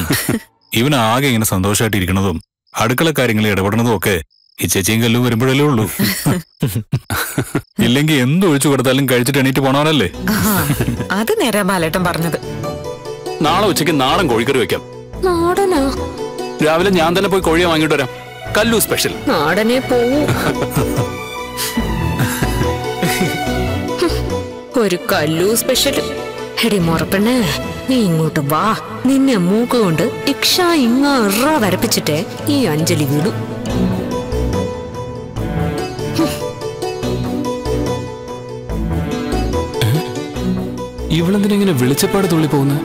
ഇവൻ ആകെ ഇങ്ങനെ സന്തോഷമായിട്ട് ഇരിക്കണതും അടുക്കള കാര്യങ്ങളിൽ ഇടപെടണതും ഒക്കെ ഈ ചേച്ചിയും കല്ലും വരുമ്പോഴല്ലേ ഉള്ളൂ ഇല്ലെങ്കിൽ എന്ത് ഒഴിച്ചു കൊടുത്താലും കഴിച്ചിട്ട് എണീറ്റ് പോണവനല്ലേ ആ, അത് നേരെ ബാലേട്ടൻ പറഞ്ഞത് നാളെ ഉച്ചയ്ക്ക് നാടൻ കോഴിക്കറി വെക്കാം നാടനാ രാവിലെ ഞാൻ തന്നെ പോയി കോഴിയെ വാങ്ങിട്ട് വരാം കല്ലു സ്പെഷ്യൽ നാടനെ പോവൂ ഒരു കല്ലു സ്പെഷ്യൽ എടി മുറപ്പെണ്ണേ നീ ഇങ്ങോട്ട് വാ നിന്നെ മൂക്ക് കൊണ്ട് ഇക്ഷ ഇങ്ങ ഇറ വരപ്പിച്ചിട്ടേ ഈ അഞ്ജലി വീണു ഇവളെന്തിനാ ഇങ്ങനെ വെളിച്ചപ്പാട് തുള്ളി പോകുന്നത്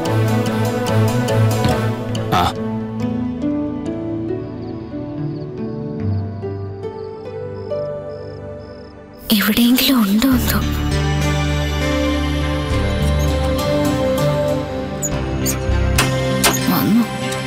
ആ എവിടെയെങ്കിലും ഉണ്ടോ എന്തോ വന്നു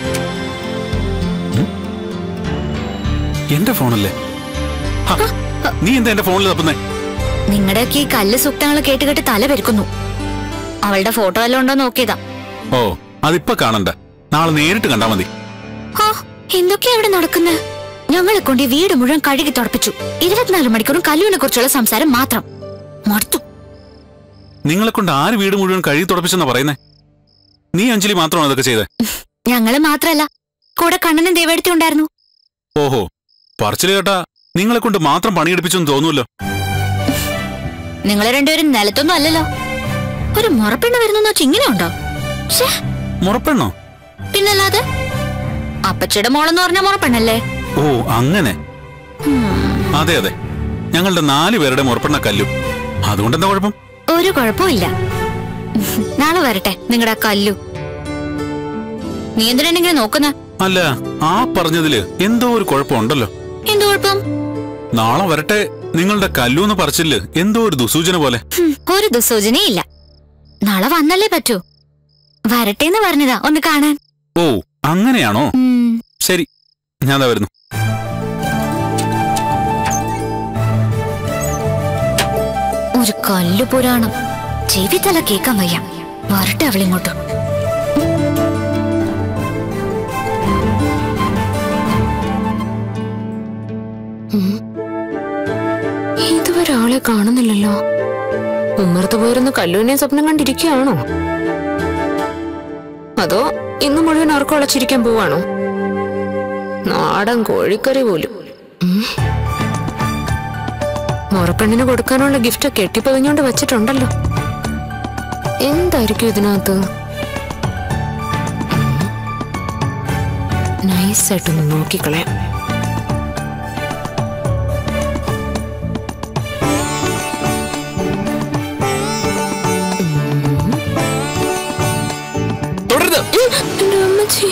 എന്റെ ഫോണല്ലേ ഹ, നീ എന്താ എന്റെ ഫോണിൽ തപ്പുന്നേ നിങ്ങളുടെയൊക്കെ ഈ കല്ല് സൂക്തങ്ങൾ കേട്ട് കേട്ട് തല പെരുക്കുന്നു അവളുടെ ഫോട്ടോ വല്ലതും ഉണ്ടോ നോക്കിയതാ ഓ അതിപ്പോ കാണണ്ട നാളെ നേരിട്ട് കണ്ടാ മതി ആ എന്തൊക്കെയാ ഇവിടെ നടക്കുന്നത് ഞങ്ങളെ കൊണ്ട് ഈ വീട് മുഴുവൻ കഴുകി തുടപ്പിച്ചു ഇരുപത്തിനാല് മണിക്കൂറും കല്ലുവിനെ കുറിച്ചുള്ള സംസാരം മാത്രം മടുത്തു നിങ്ങളെ കൊണ്ട് ആര് വീട് മുഴുവൻ കഴുകി തുടപ്പിച്ചെന്നാ പറയുന്നേ നീ അഞ്ജലി മാത്രമാണോ അതൊക്കെ ചെയ്തേ ഞങ്ങള് മാത്രല്ല കൂടെ കണ്ണനും ദേവേടത്തി ഉണ്ടായിരുന്നു ഓഹോ പറച്ചില് കേട്ടാ നിങ്ങളെ കൊണ്ട് മാത്രം പണിയെടുപ്പിച്ചെന്ന് തോന്നുമല്ലോ നിങ്ങൾ രണ്ടുപേരും നിലത്തൊന്നും അല്ലല്ലോ ഒരു മുറപ്പെണ്ണ് വരുന്ന വെച്ച് ഇങ്ങനെ ഉണ്ടോ ശ്ശേ, മുറപ്പെണ്ണോ പിന്നല്ലാതെ അപ്പച്ചിയുടെ മോളെന്ന് പറഞ്ഞ മുറപ്പെണ്ണല്ലേ ഓ അങ്ങനെ അതെ അതെ ഞങ്ങളുടെ നാല് പേരുടെ മുറപ്പെണ്ണ കല്ലും അതുകൊണ്ടെന്താ കുഴപ്പം ഒരു കുഴപ്പമില്ല നാളെ വരട്ടെ നിങ്ങളുടെ കല്ലു നീ എന്തിനാണെങ്കിലും നോക്കുന്ന അല്ല ആ പറഞ്ഞതില് എന്തോ ഒരു കുഴപ്പമുണ്ടല്ലോ എന്ത് കുഴപ്പം നാളെ വരട്ടെ നിങ്ങളുടെ കല്ലൂന്ന് പറച്ചില് എന്തോ ഒരു ദുസൂചന പോലെ ഹും, ഒരു ദുസൂചനയില്ല നാളെ വന്നല്ലേ പറ്റൂ വരട്ടെന്ന് പറഞ്ഞതാ ഒന്ന് കാണാൻ ഓ അങ്ങനെയാണോ ഉം, ശരി ഞാൻ ദാ വരുന്നു ഒരു കല്ലു പുരാണം ചെവി തല കേക്കാൻ വയ്യ വരട്ടെ അവളിങ്ങോട്ട് ഇതുവരെ ആളെ കാണുന്നില്ലല്ലോ ഉമ്മർത്ത് പോയിരുന്ന് കല്ലുവിനെ സ്വപ്നം കണ്ടിരിക്കുകയാണോ അതോ ഇന്ന് മുഴുവൻ ഉറക്കം ഉളച്ചിരിക്കാൻ പോവാണോ നാടൻ കോഴിക്കറി പോലും ഉം. മുറപ്പെണ്ണിന് കൊടുക്കാനുള്ള ഗിഫ്റ്റ് കെട്ടിപ്പതിഞ്ഞോണ്ട് വെച്ചിട്ടുണ്ടല്ലോ എന്തായിരിക്കും ഇതിനകത്ത് നൈസായിട്ടൊന്ന് നോക്കിക്കളയാം തുടരുത് എന്റെ അമ്മച്ചി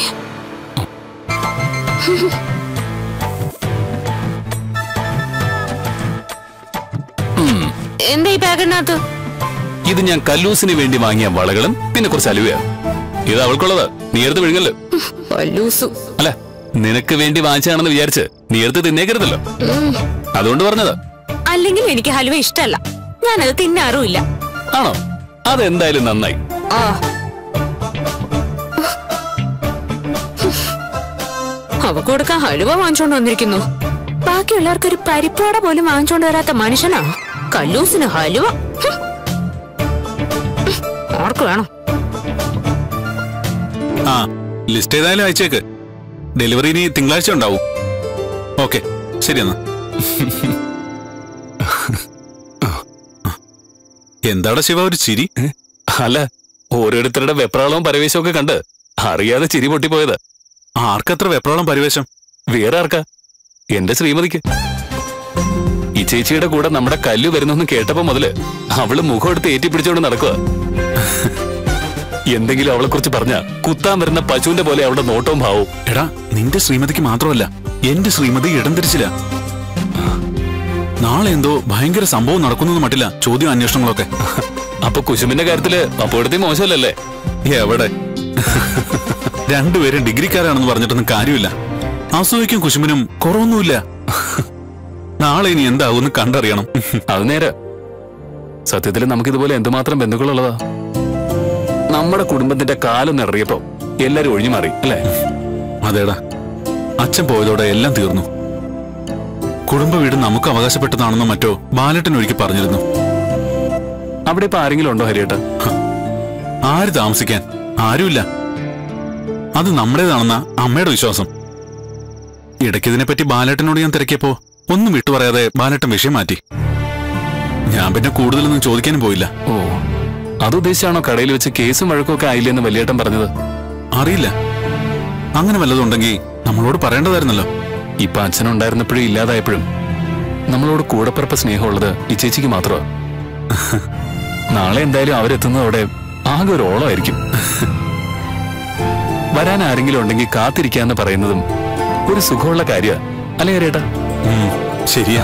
എന്താ ഈ പാക്കറ്റിനകത്ത് ഇത് ഞാൻ കല്ലൂസിന് വേണ്ടി വാങ്ങിയ വളകളും പിന്നെ കുറച്ച് അലുവയാ ഇത് അവൾക്കുള്ളത് നീ എടുത്ത് വിഴുങ്ങല്ലോ പല്ലൂസു അല്ല നിനക്ക് വേണ്ടി വാങ്ങിച്ചാണെന്ന് വിചാരിച്ച് നീ എടുത്ത് തിന്നേക്കരുതല്ലോ അതുകൊണ്ട് പറഞ്ഞത് അല്ലെങ്കിൽ എനിക്ക് ഹലുവ ഇഷ്ടമല്ല ഞാനത് തിന്നാറുമില്ല ആണോ അതെന്തായാലും നന്നായി ആ അവക്ക് കൊടുക്കാൻ ഹലുവ വാങ്ങിച്ചോണ്ട് വന്നിരിക്കുന്നു ബാക്കിയുള്ളവർക്ക് ഒരു പരിപ്പോട പോലും വാങ്ങിച്ചോണ്ട് വരാത്ത മനുഷ്യനാ കല്ലൂസിന് ഹലുവ ഹും. ആർക്ക് വേണം ആ ലിസ്റ്റ് ഏതായാലും അയച്ചേക്ക് ഡെലിവറി ഇനി തിങ്കളാഴ്ച ഉണ്ടാവും ഓക്കെ ശരി എന്നാ എന്താടാ ശിവ ഒരു ചിരി അല്ല ഓരോരുത്തരുടെ വെപ്രാളവും പരവേശവും ഒക്കെ കണ്ട് അറിയാതെ ചിരി പൊട്ടിപ്പോയത് ആർക്കത്ര വെപ്രോളം പരിവേശം വേറെ ആർക്കാ എന്റെ ശ്രീമതിക്ക് ഈ ചേച്ചിയുടെ കൂടെ നമ്മുടെ കല്ലു വരുന്നെന്ന് കേട്ടപ്പോ മുതല് അവള് മുഖം എടുത്ത് ഏറ്റിപ്പിടിച്ചോണ്ട് നടക്കുക എന്തെങ്കിലും അവളെ കുറിച്ച് പറഞ്ഞ കുത്താൻ വരുന്ന പശുവിന്റെ പോലെ അവളുടെ നോട്ടവും ഭാവവും എടാ നിന്റെ ശ്രീമതിക്ക് മാത്രമല്ല എന്റെ ശ്രീമതി ഇടം തിരിച്ചില്ല നാളെ എന്തോ ഭയങ്കര സംഭവം നടക്കുന്നു മട്ടില്ല ചോദ്യം അന്വേഷണങ്ങളൊക്കെ അപ്പൊ കുശുമിന്റെ കാര്യത്തില് അപ്പോഴത്തെ മോശമല്ലല്ലേ എവിടെ രണ്ടുപേരും ഡിഗ്രിക്കാരാണെന്ന് പറഞ്ഞിട്ടൊന്നും കാര്യമില്ല അസൂയക്കും കുശുമിനും കുറവൊന്നുമില്ല നാളെ ഇനി എന്താകുമെന്ന് കണ്ടറിയണം അത് നേരെ സത്യത്തിൽ നമുക്കിതുപോലെ എന്തുമാത്രം ബന്ധുക്കളുള്ളതാ നമ്മുടെ കുടുംബത്തിന്റെ കാലം നിറയപ്പോ എല്ലാരും ഒഴിഞ്ഞു മാറി അല്ലേ അതേടാ അച്ഛൻ പോയതോടെ എല്ലാം തീർന്നു കുടുംബ വീട് നമുക്ക് അവകാശപ്പെട്ടതാണെന്നോ മറ്റോ ബാലട്ടൻ ഒരിക്കൽ പറഞ്ഞിരുന്നു അവിടെ ഇപ്പൊ ആരെങ്കിലും ഉണ്ടോ ഹരിയേട്ട ആര് താമസിക്കാൻ ആരുമില്ല അത് നമ്മുടേതാണെന്ന അമ്മയുടെ വിശ്വാസം ഇടയ്ക്കിതിനെപ്പറ്റി ബാലേട്ടനോട് ഞാൻ തിരക്കിയപ്പോ ഒന്നും വിട്ടു പറയാതെ ബാലേട്ടൻ വിഷയം മാറ്റി ഞാൻ പിന്നെ കൂടുതലൊന്നും ചോദിക്കാനും പോയില്ല ഓ അതുദ്ദേശിച്ചാണോ കടയിൽ വെച്ച് കേസും വഴക്കും ഒക്കെ ആയില്ലെന്ന് വലിയേട്ടൻ പറഞ്ഞത് അറിയില്ല അങ്ങനെ വല്ലതും ഉണ്ടെങ്കിൽ നമ്മളോട് പറയേണ്ടതായിരുന്നല്ലോ ഇപ്പൊ അച്ഛനുണ്ടായിരുന്നപ്പോഴും ഇല്ലാതായപ്പോഴും നമ്മളോട് കൂടപ്പിറപ്പ സ്നേഹമുള്ളത് ഈ ചേച്ചിക്ക് മാത്രമാ നാളെ എന്തായാലും അവരെത്തുന്നതോടെ ആകെ ഒരു ഓളമായിരിക്കും വരാൻ ആരെങ്കിലും ഉണ്ടെങ്കിൽ കാത്തിരിക്കാന്ന് പറയുന്നതും ഒരു സുഖമുള്ള കാര്യ അല്ലേ ഹരിയേട്ടാ ഉം, ശരിയാ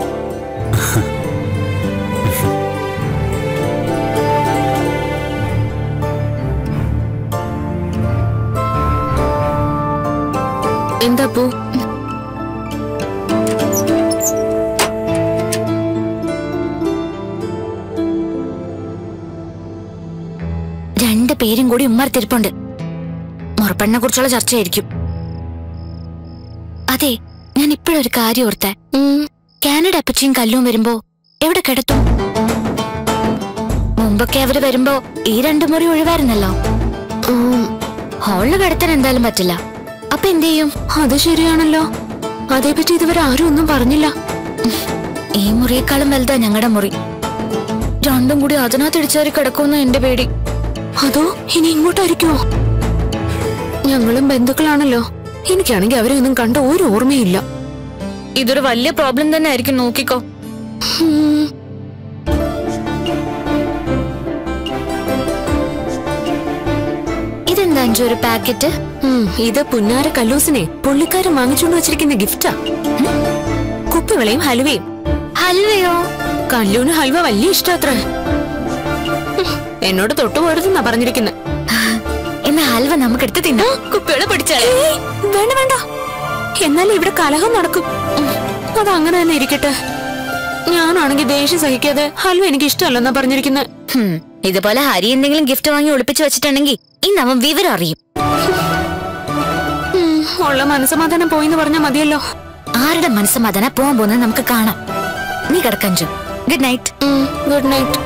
എന്താ പോ രണ്ടു പേരും കൂടി ഉമ്മർത്തിരിപ്പുണ്ട് മുറപ്പെണ്ണെ കുറിച്ചുള്ള ചർച്ചയായിരിക്കും അതെ ഞാൻ ഇപ്പോഴൊരു കാര്യം ഓർത്തെ കാനഡ അപ്പച്ചിയും കല്ലും വരുമ്പോ എവിടെ കിടത്തും മുമ്പൊക്കെ അവര് വരുമ്പോ ഈ രണ്ടു മുറി ഒഴിവായിരുന്നല്ലോ ഹോളില് കിടത്താൻ എന്തായാലും പറ്റില്ല അപ്പൊ എന്ത് ചെയ്യും അത് ശരിയാണല്ലോ അതേപറ്റി ഇതുവരെ ആരും ഒന്നും പറഞ്ഞില്ല ഈ മുറിയേക്കാളും വലുതാ ഞങ്ങളുടെ മുറി രണ്ടും കൂടി അതിനകത്ത് ഇടിച്ചേറി കിടക്കുമെന്ന് എന്റെ പേടി അതോ ഇനി ഇങ്ങോട്ടായിരിക്കുമോ ഞങ്ങളും ബന്ധുക്കളാണല്ലോ എനിക്കാണെങ്കിൽ അവരെ ഒന്നും കണ്ട ഒരു ഓർമ്മയില്ല ഇതൊരു വലിയ പ്രോബ്ലം തന്നെ ആയിരിക്കും നോക്കിക്കോ ഉം. ഇതെന്താ അഞ്ചു ഒരു പാക്കറ്റ് ഉം, ഇത് പുന്നാര കല്ലൂസിനെ പുള്ളിക്കാരൻ വാങ്ങിച്ചുകൊണ്ട് വെച്ചിരിക്കുന്ന ഗിഫ്റ്റാ ഉം. കുപ്പിവളയും ഹലുവയും ഹൽവയോ കല്ലൂന് ഹൽവ വലിയ ഇഷ്ടാത്ര എന്നോട് തൊട്ടുപോരുതെന്നാ പറഞ്ഞിരിക്കുന്നത് എന്നാ ഹൽവ നമുക്ക് എടുത്ത് തിന്നാം കുപ്പികളെ പിടിച്ചാലേ വേണ്ട വേണ്ട എന്നാൽ ഇവിടെ കലഹം നടക്കും ഉം, അത് അങ്ങനെ തന്നെ ഇരിക്കട്ടെ ഞാനാണെങ്കിൽ ദേഷ്യം സഹിക്കാതെ ഹൽവ എനിക്ക് ഇഷ്ടമല്ലെന്നാ പറഞ്ഞിരിക്കുന്നത് ഹും, ഇതുപോലെ ഹരി എന്തെങ്കിലും ഗിഫ്റ്റ് വാങ്ങി ഒളിപ്പിച്ചു വെച്ചിട്ടുണ്ടെങ്കിൽ ഇന്ന് അവൻ വിവരം അറിയും ഉള്ള മനസ്സമാധാനം പോയിന്ന് പറഞ്ഞാൽ മതിയല്ലോ ആരുടെ മനസ്സമാധാന പോവാൻ പോകുന്നത് നമുക്ക് കാണാം നീ കിടക്കഞ്ചു ഗുഡ് നൈറ്റ് ഗുഡ് നൈറ്റ്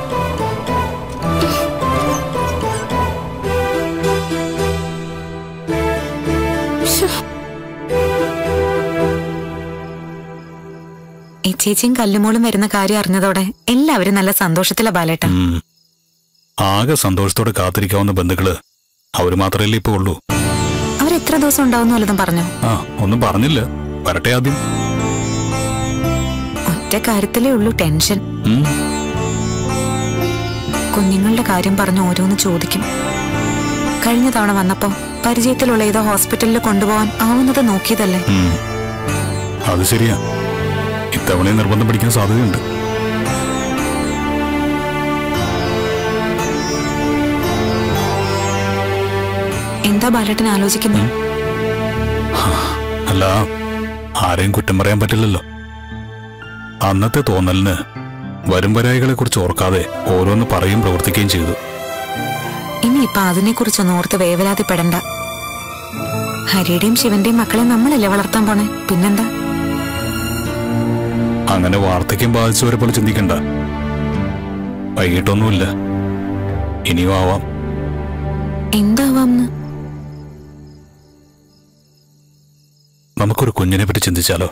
ഈ ചേച്ചിയും കല്ലുമോളും വരുന്ന കാര്യം അറിഞ്ഞതോടെ എല്ലാവരും നല്ല സന്തോഷത്തിലാ ബാലേട്ട ഉം. ആകെ സന്തോഷത്തോടെ കാത്തിരിക്കാവുന്ന ബന്ധുക്കള് അവര് മാത്രമല്ലേ ഇപ്പൊ ഉള്ളൂ അവരെത്ര ദിവസം ഉണ്ടാവും വല്ലതും പറഞ്ഞു ആ ഒന്നും പറഞ്ഞില്ല വരട്ടെ ആദ്യം ഒറ്റ കാര്യത്തിലേ ഉള്ളൂ ടെൻഷൻ ഉം. കുഞ്ഞുങ്ങളുടെ കാര്യം പറഞ്ഞ് ഓരോന്ന് ചോദിക്കും കഴിഞ്ഞ തവണ വന്നപ്പോ പരിചയത്തിലുള്ള ഏതോ ഹോസ്പിറ്റലിൽ കൊണ്ടുപോകാൻ ആവുന്നത് നോക്കിയതല്ലേ ഉം. അത് ശരിയാ ഇത്തവണയും നിർബന്ധം പിടിക്കാൻ സാധ്യതയുണ്ട് എന്താ ബാലേട്ടൻ ആലോചിക്കുന്നത് അല്ല ആരെയും കുറ്റം പറയാൻ പറ്റില്ലല്ലോ അന്നത്തെ തോന്നലിന് വരും വരായികളെ കുറിച്ച് ഓർക്കാതെ ഓരോന്ന് പറയും പ്രവർത്തിക്കുകയും ചെയ്തു ഇനിയിപ്പൊ അതിനെക്കുറിച്ചൊന്നും ഓർത്ത് വേവലാതിപ്പെടണ്ട ഹരിയുടെയും ശിവന്റെയും മക്കളെ നമ്മളല്ലേ വളർത്താൻ പോണേ പിന്നെന്താ അങ്ങനെ വാർദ്ധക്യം ബാധിച്ചവരെ പോലെ ചിന്തിക്കണ്ട വൈകിട്ടൊന്നുമില്ല ഇനിയും ആവാം എന്താവാന്ന് നമുക്കൊരു കുഞ്ഞിനെ പറ്റി ചിന്തിച്ചാലോ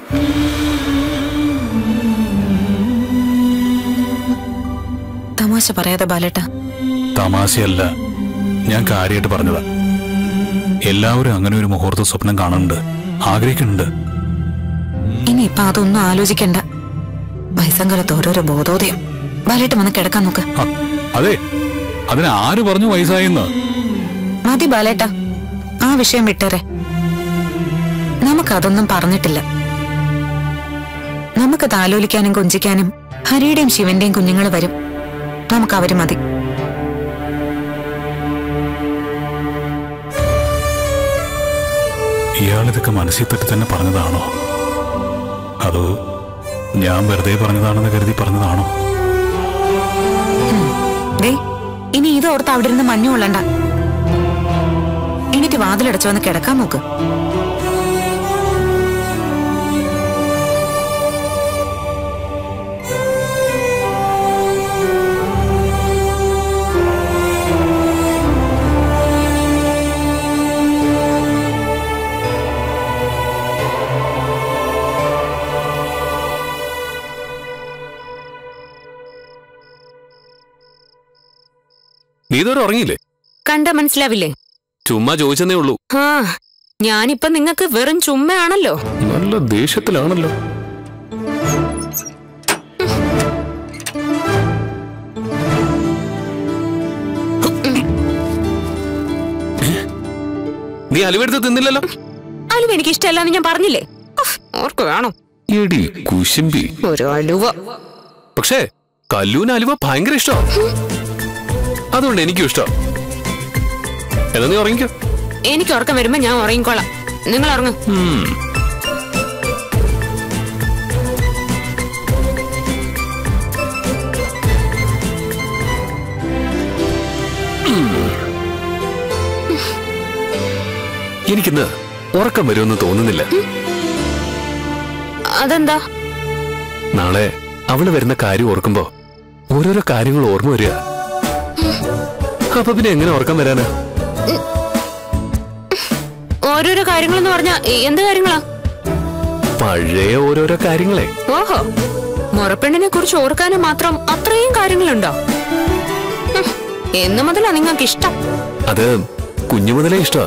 തമാശ പറയാതെ ബാലേട്ട തമാശയല്ല ഞാൻ കാര്യമായിട്ട് പറഞ്ഞതാ എല്ലാവരും അങ്ങനെ ഒരു മുഹൂർത്ത സ്വപ്നം കാണുന്നുണ്ട് ആഗ്രഹിക്കുന്നുണ്ട് ഇനിയിപ്പൊ അതൊന്നും ആലോചിക്കണ്ട വയസ്സങ്കാലത്ത് ഓരോരോ ബോധോദയം ബാലേട്ടൻ വന്ന് കിടക്കാൻ നോക്ക് ആ, അതെ അതിന് ആര് പറഞ്ഞു വയസ്സായെന്ന് മതി ബാലേട്ട ആ വിഷയം വിട്ടേരെ നമുക്കതൊന്നും പറഞ്ഞിട്ടില്ല നമുക്ക് താലോലിക്കാനും കൊഞ്ചിക്കാനും ഹരിയുടെയും ശിവന്റെയും കുഞ്ഞുങ്ങൾ വരും നമുക്ക് അവര് മതി ഇയാളിതൊക്കെ മനസ്സിൽ തട്ടി തന്നെ പറഞ്ഞതാണോ അതോ ഞാൻ വെറുതെ പറഞ്ഞതാണെന്ന് കരുതി പറഞ്ഞതാണോ ദേ ഇനി ഇതോർത്ത് അവിടെ ഇരുന്ന് മഞ്ഞു കൊള്ളണ്ട എണീറ്റ് വാതിലടച്ചു വന്ന് കിടക്കാൻ നോക്ക് നീ ഇതുവരെ ഉറങ്ങിയില്ലേ കണ്ട മനസ്സിലാവില്ലേ ചുമ്മാ ചോദിച്ചെന്നേ ഉള്ളൂ ആ ഞാനിപ്പൊ നിങ്ങക്ക് വെറും ചുമ്മയാണല്ലോ നല്ല ദേഷ്യത്തിലാണല്ലോ നീ അലുവെടുത്ത് തിന്നില്ലല്ലോ അലുവ എനിക്ക് ഇഷ്ടമല്ലാന്ന് ഞാൻ പറഞ്ഞില്ലേ ഉഫ്, ഓർക്ക് വേണം എടി കുശുമ്പി ഒരു അലുവ പക്ഷേ കല്ലൂന് അലുവ ഭയങ്കര ഇഷ്ടോ അതുകൊണ്ട് എനിക്കും ഇഷ്ടോ എന്നാ നീ ഉറങ്ങിക്കോ എനിക്ക് ഉറക്കം വരുമ്പോ ഞാൻ ഉറങ്ങിക്കോളാം നിങ്ങൾ ഉറങ്ങും ഉം. ഉം. എനിക്കിന്ന് ഉറക്കം വരുമെന്ന് തോന്നുന്നില്ല അതെന്താ നാളെ അവള് വരുന്ന കാര്യം ഓർക്കുമ്പോ ഓരോരോ കാര്യങ്ങൾ ഓർമ്മ വരിക അപ്പൊ പിന്നെ എങ്ങനെ ഉറക്കം വരാനാ ഓരോരോ കാര്യങ്ങളെന്ന് പറഞ്ഞാ എന്ത് കാര്യങ്ങളാ പഴയ ഓരോരോ കാര്യങ്ങളെ ഓഹോ മുറപ്പെണ്ണിനെ കുറിച്ച് ഓർക്കാനും മാത്രം അത്രയും കാര്യങ്ങളുണ്ടോ ഹും, എന്ന് മുതലാ നിങ്ങൾക്ക് ഇഷ്ടം അത് കുഞ്ഞു മുതലേ ഇഷ്ടമാ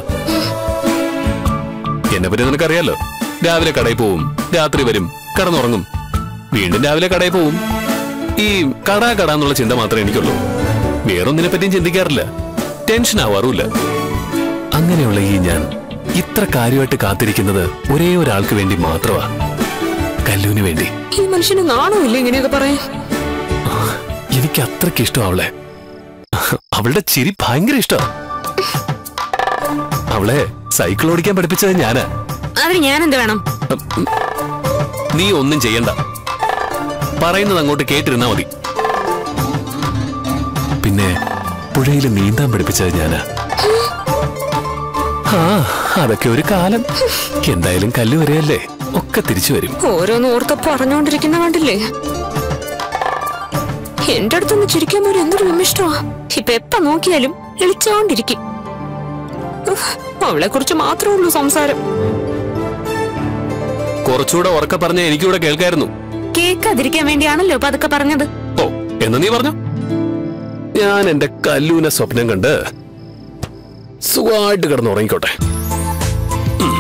എന്നെ പറ്റി നിനക്കറിയാലോ രാവിലെ കടയിൽ പോവും രാത്രി വരും കടന്നുറങ്ങും വീണ്ടും രാവിലെ കടയിൽ പോവും ഈ കട കട എന്നുള്ള ചിന്ത മാത്രമേ എനിക്കുള്ളൂ വേറൊന്നിനെ പറ്റിയും ചിന്തിക്കാറില്ല ടെൻഷൻ ആവാറുമില്ല അങ്ങനെയുള്ള ഈ ഞാൻ ഇത്ര കാര്യമായിട്ട് കാത്തിരിക്കുന്നത് ഒരേ ഒരാൾക്ക് വേണ്ടി മാത്രമാ കല്ലൂന് വേണ്ടി ഈ മനുഷ്യന് നാണമില്ല ഇങ്ങനെയൊക്കെ പറയാൻ എനിക്ക് അത്രയ്ക്ക് ഇഷ്ടം അവളെ അവളുടെ ചിരി ഭയങ്കര ഇഷ്ടം അവളെ സൈക്കിൾ ഓടിക്കാൻ പഠിപ്പിച്ചത് ഞാനാ അതിന് ഞാൻ എന്ത് വേണം നീ ഒന്നും ചെയ്യണ്ട പറയുന്നത് അങ്ങോട്ട് കേട്ടിരുന്നാ മതി പിന്നെ പുഴയിൽ നീന്താൻ പഠിപ്പിച്ചത് ഞാനാ ആ അതൊക്കെ ഒരു കാലം എന്തായാലും കല്ല് വരെയല്ലേ ഒക്കെ തിരിച്ചു വരും ഓരോന്ന് ഓർത്ത് പറഞ്ഞുകൊണ്ടിരിക്കുന്ന കണ്ടില്ലേ എന്റെ അടുത്തൊന്ന് ചിരിക്കാൻ പോലും എന്തൊരു വിമിഷ്ടമാ ഇപ്പൊ എപ്പ നോക്കിയാലും എളിച്ചോണ്ടിരിക്കും അവളെ കുറിച്ച് മാത്രമേ ഉള്ളൂ സംസാരം കുറച്ചുകൂടെ ഉറക്കെ പറഞ്ഞ എനിക്കൂടെ കേൾക്കായിരുന്നു കേൾക്കാതിരിക്കാൻ വേണ്ടിയാണല്ലോ പതുക്കെ പറഞ്ഞത് ഓ എന്ന് നീ പറഞ്ഞു ഞാൻ എന്റെ കല്ലൂനെ സ്വപ്നം കണ്ട് സുഖമായിട്ട് കിടന്ന് ഉറങ്ങിക്കോട്ടെ ഉം.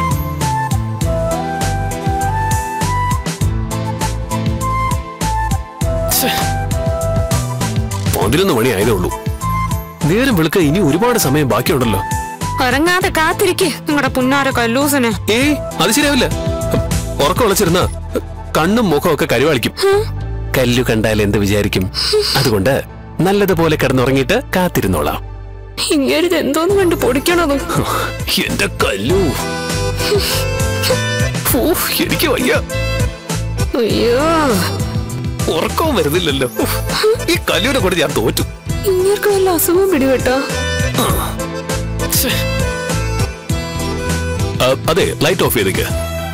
ഛെ. പതിനൊന്ന് മണി ആയതേ ഉള്ളൂ നേരം വെളുക്ക ഇനി ഒരുപാട് സമയം ബാക്കിയുണ്ടല്ലോ ഉറങ്ങാതെ കാത്തിരിക്കെ നിങ്ങളുടെ പുന്നാര കല്ലൂസന് ഏയ് അത് ശരിയാവില്ല ഉറക്കം വിളിച്ചിരുന്ന കണ്ണും മുഖവും ഒക്കെ കരുവാളിക്കും കല്ലു കണ്ടാൽ എന്ത് വിചാരിക്കും അതുകൊണ്ട് നല്ലതുപോലെ കിടന്നുറങ്ങിയിട്ട് കാത്തിരുന്നോളാം ഇങ്ങേരിത് എന്തോന്ന് കണ്ട് പൊടിക്കണതും എന്റെ കല്ലു ഫൂ, എനിക്ക് വയ്യ അയ്യോ ഉറക്കവും വരുന്നില്ലല്ലോ ഉഫ്, ഈ കല്ലുവിനെ കൊണ്ട് ഞാൻ തോറ്റു ഇങ്ങേർക്ക് വല്ല അസുഖം പിടിപെട്ടോ ഛെ. ആ, അതെ ലൈറ്റ് ഓഫ് ചെയ്തേക്ക്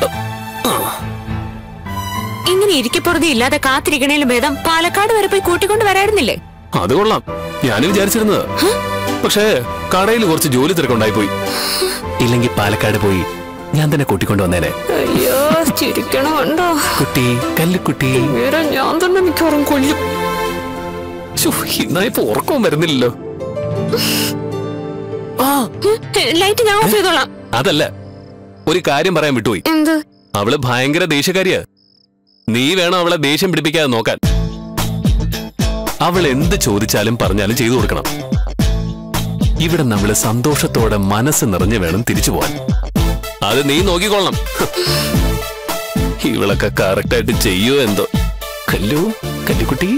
ഇങ്ങനെ ഇരിക്കപ്പുറതി ഇല്ലാതെ കാത്തിരിക്കണേലും ഭേദം പാലക്കാട് വരെ പോയി കൂട്ടിക്കൊണ്ട് വരായിരുന്നില്ലേ അത് കൊള്ളാം ഞാൻ വിചാരിച്ചിരുന്നത് പക്ഷേ കടയിൽ കുറച്ച് ജോലി തിരക്കുണ്ടായി പോയി ഇല്ലെങ്കിൽ പാലക്കാട് പോയി ഞാൻ തന്നെ കൂട്ടിക്കൊണ്ട് വന്നേനെ അയ്യോ ചിരിക്കണമുണ്ടോ കുട്ടി കല്ലുക്കുട്ടി ഇങ്ങനെ ഞാൻ തന്നെ മിക്കവാറും കൊല്ലും ശ്ശോ, ഇന്നായിപ്പോ ഉറക്കവും വരുന്നില്ലല്ലോ ആ ഏ, ലൈറ്റ് ഞാൻ ഓഫ് ചെയ്തോളാം അതല്ല ഒരു കാര്യം പറയാൻ വിട്ടുപോയി എന്ത് അവള് ഭയങ്കര ദേഷ്യക്കാരിയാ നീ വേണം അവളെ ദേഷ്യം പിടിപ്പിക്കാതെ നോക്കാൻ അവൾ എന്ത് ചോദിച്ചാലും പറഞ്ഞാലും ചെയ്തു കൊടുക്കണം ഇവിടെ നമ്മള് സന്തോഷത്തോടെ മനസ്സ് നിറഞ്ഞു വേണം തിരിച്ചു പോവാൻ അത് നീ നോക്കിക്കൊള്ളണം ഇവളൊക്കെ കറക്റ്റായിട്ട് ചെയ്യോ എന്തോ കല്ലു കല്ലുക്കുട്ടി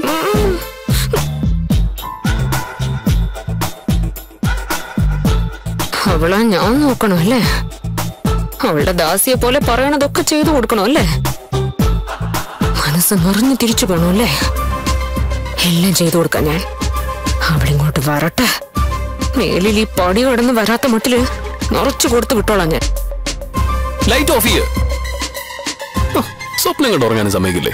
അവളെ ഞാൻ നോക്കണോ അല്ലേ അവളുടെ ദാസിയെ പോലെ പറയണതൊക്കെ ചെയ്തു കൊടുക്കണോ അല്ലേ മനസ്സ് നിറഞ്ഞു തിരിച്ചു വേണോ അല്ലേ എല്ലാം ചെയ്തു കൊടുക്കാം ഞാൻ അവളിങ്ങോട്ട് വരട്ടെ മേലിൽ ഈ പടി കടന്ന് വരാത്ത മട്ടില് നിറച്ചു കൊടുത്ത് വിട്ടോളാം ഞാൻ ലൈറ്റ് ഓഫ് ചെയ്യ സ്വപ്നം കണ്ട് ഉറങ്ങാനും സമ്മതിക്കില്ലേ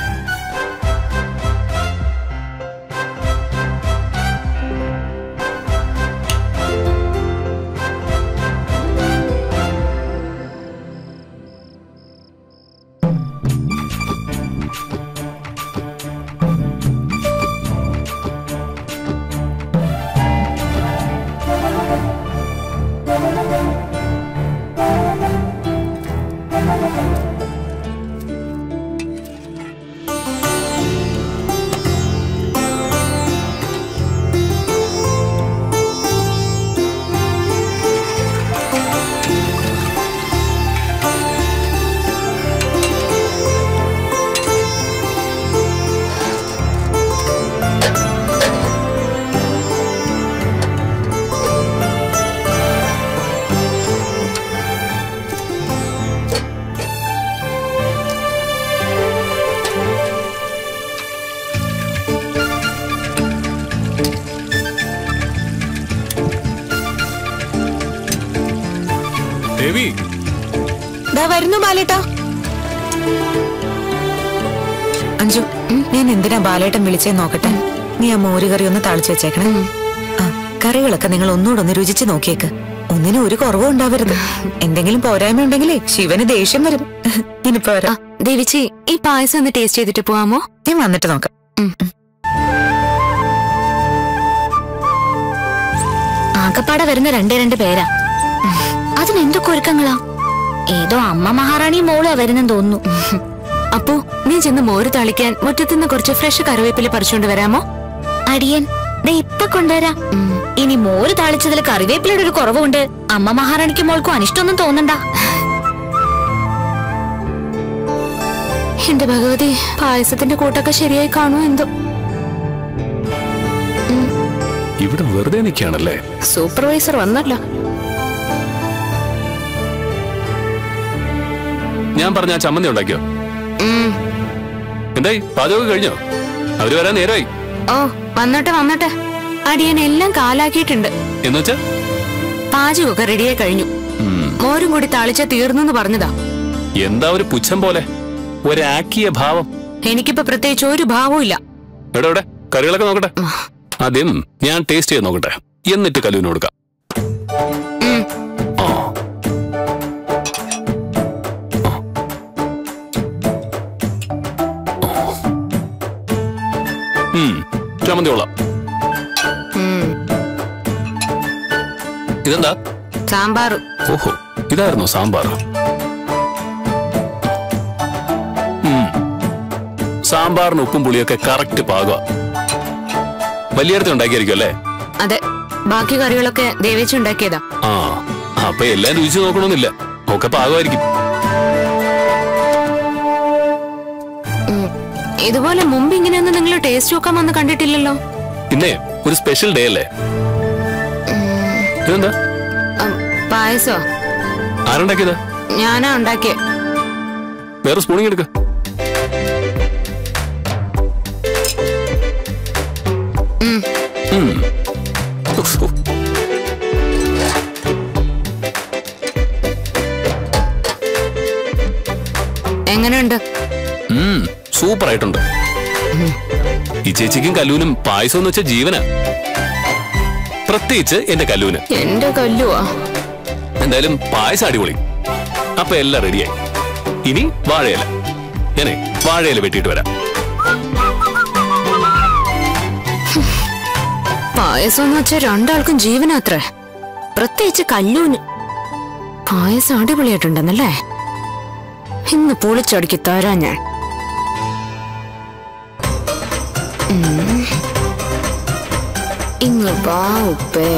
ദേവി ദാ വരുന്നു ബാലേട്ടാ അഞ്ജു ഞാൻ എന്തിനാ ബാലേട്ടൻ വിളിച്ചേ നോക്കട്ടെ നീ ആ മോര് കറി ഒന്ന് താളിച്ചു വെച്ചേക്കണേ ആ കറികളൊക്കെ നിങ്ങൾ ഒന്നുകൂടെ ഒന്ന് രുചിച്ച് നോക്കിയേക്ക് ഒന്നിനും ഒരു കുറവും ഉണ്ടാവരുത് എന്തെങ്കിലും പോരായ്മ ഉണ്ടെങ്കിലേ ശിവന് ദേഷ്യം വരും ഇനിയിപ്പോ വരാം ദേവിച്ചി ഈ പായസം ഒന്ന് ടേസ്റ്റ് ചെയ്തിട്ട് പോവാമോ ഞാൻ വന്നിട്ട് നോക്കാം ആകപ്പാടെ വരുന്ന രണ്ടേ രണ്ട് പേരാ ഉം. അതിനെന്തൊക്കെ ഒരുക്കങ്ങളാ ഏതോ അമ്മ മഹാറാണി മോളാ വരുന്നെന്ന് തോന്നുന്നു അപ്പോ നീ ചെന്ന് മോര് താളിക്കാൻ മുറ്റത്തുനിന്ന് കുറച്ച് ഫ്രഷ് കറിവേപ്പില പറിച്ചുകൊണ്ട് വരാമോ അടിയൻ ദേ ഇപ്പൊ കൊണ്ടുവരാം ഇനി മോര് താളിച്ചതിൽ കറിവേപ്പിലയുടെ ഒരു കുറവുണ്ട് അമ്മ മഹാറാണിക്ക് മോൾക്കും അനിഷ്ടമൊന്നും തോന്നണ്ട എന്റെ ഭഗവതി പായസത്തിന്റെ കൂട്ടൊക്കെ ശരിയായി കാണുമോ എന്തോ ഇവിടെ വെറുതെ നിൽക്കുകയാണല്ലേ സൂപ്പർവൈസർ വന്നല്ലോ ഞാൻ പറഞ്ഞ ആ ചമ്മന്തി ഉണ്ടാക്കിയോ ഉം. എന്തായി പാചകം കഴിഞ്ഞോ അവര് വരാൻ നേരമായി ഓ വന്നോട്ടെ വന്നോട്ടെ അടിയൻ എല്ലാം കാലാക്കിയിട്ടുണ്ട് എന്നുവെച്ചാ പാചകമൊക്കെ റെഡിയായി കഴിഞ്ഞു ഉം, മോരും കൂടി താളിച്ച തീർന്നു പറഞ്ഞതാ എന്താ ഒരു പുച്ഛം പോലെ ഒരാക്കിയ ഭാവം എനിക്കിപ്പോ പ്രത്യേകിച്ച് ഒരു ഭാവവും ഇല്ല എവിടെ എവിടെ കറികളൊക്കെ നോക്കട്ടെ ആദ്യം ഞാൻ ടേസ്റ്റ് ചെയ്ത് നോക്കട്ടെ എന്നിട്ട് കല്ലുവിന് കൊടുക്കാം ഉം. ആ ഉം, ചമ്മന്തി കൊള്ളാം ഉം. ഇതെന്താ സാമ്പാർ ഓഹോ ഇതായിരുന്നു സാമ്പാർ ഉം. സാമ്പാറിന് ഉപ്പും പുളിയൊക്കെ കറക്റ്റ് പാകം വലിയടത്ത് ഉണ്ടാക്കിയായിരിക്കും അല്ലേ അതെ ബാക്കി കറികളൊക്കെ ദേവേച്ചി ഉണ്ടാക്കിയതാ ആ അപ്പൊ എല്ലാം രുചിച്ച് നോക്കണമെന്നില്ല ഒക്കെ പാകമായിരിക്കും ഉം. ഇതുപോലെ മുമ്പ് ഇങ്ങനെയൊന്നും നിങ്ങൾ ടേസ്റ്റ് നോക്കാൻ വന്ന് കണ്ടിട്ടില്ലല്ലോ പിന്നെ ഒരു സ്പെഷ്യൽ ഡേ അല്ലേ ഇതെന്താ ഉം, പായസോ ആരുണ്ടാക്കിയത് ഞാനാ ഉണ്ടാക്കിയ വേറെ സ്പൂണിങ് എടുക്ക ഉം. ഉഫ്, ഉഫ്. എങ്ങനെയുണ്ട് ഉം, സൂപ്പർ ആയിട്ടുണ്ട് ഈ ചേച്ചിക്കും കല്ലൂനും പായസം എന്ന് വെച്ചാൽ ജീവനാ പ്രത്യേകിച്ച് എന്റെ കല്ലൂന് എന്റെ കല്ലുവാ എന്തായാലും പായസം അടിപൊളി അപ്പൊ എല്ലാം റെഡിയായി ഇനി വാഴയില ഞാനേ വാഴയില വെട്ടിയിട്ട് വരാം പായസം എന്ന് വെച്ചാൽ രണ്ടാൾക്കും ജീവനാത്രേ പ്രത്യേകിച്ച് കല്ലൂന് പായസം അടിപൊളിയായിട്ടുണ്ടെന്നല്ലേ ഇന്ന് പൊളിച്ചടുക്കി തരാ ഞാൻ ഉം. ഇങ്ങ് വാ ഉപ്പേ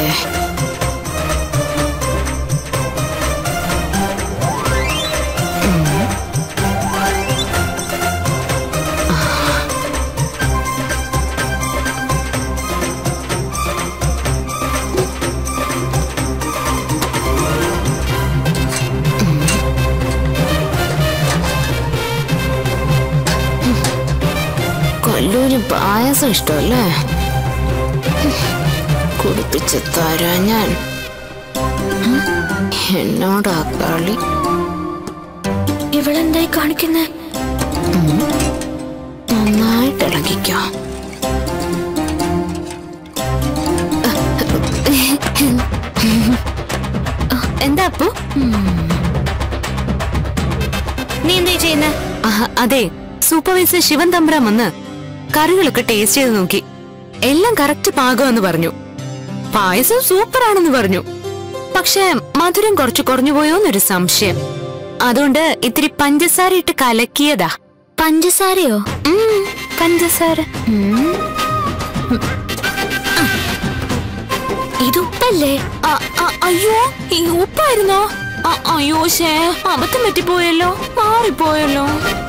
കൊല്ലൂന് പായസം ഇഷ്ടമല്ലേ കുടിപ്പിച്ച് തരാ ഞാൻ ഉം. എന്നോടാ കളി ഇവളെന്തായി കാണിക്കുന്നേ നന്നായിട്ട് ഇളകിക്കോ എന്താ അപ്പു നീ എന്താ ചെയ്യുന്നേ അതെ സൂപ്പർവൈസർ ശിവൻ തമ്പ്രാൻ വന്ന് കറികളൊക്കെ ടേസ്റ്റ് ചെയ്ത് നോക്കി എല്ലാം കറക്റ്റ് പാകമെന്ന് പറഞ്ഞു പായസം സൂപ്പർ ആണെന്ന് പറഞ്ഞു പക്ഷെ മധുരം കുറച്ച് കുറഞ്ഞു പോയോന്നൊരു സംശയം അതുകൊണ്ട് ഇത്തിരി പഞ്ചസാര ഇട്ട് കലക്കിയതാ പഞ്ചസാരയോ ഉം, പഞ്ചസാര ഇത് ഉപ്പല്ലേ അ- അ- അയ്യോ ഈ ഉപ്പായിരുന്നോ അ- അയ്യോ ശേ അബദ്ധം പറ്റിപ്പോയല്ലോ മാറിപ്പോയല്ലോ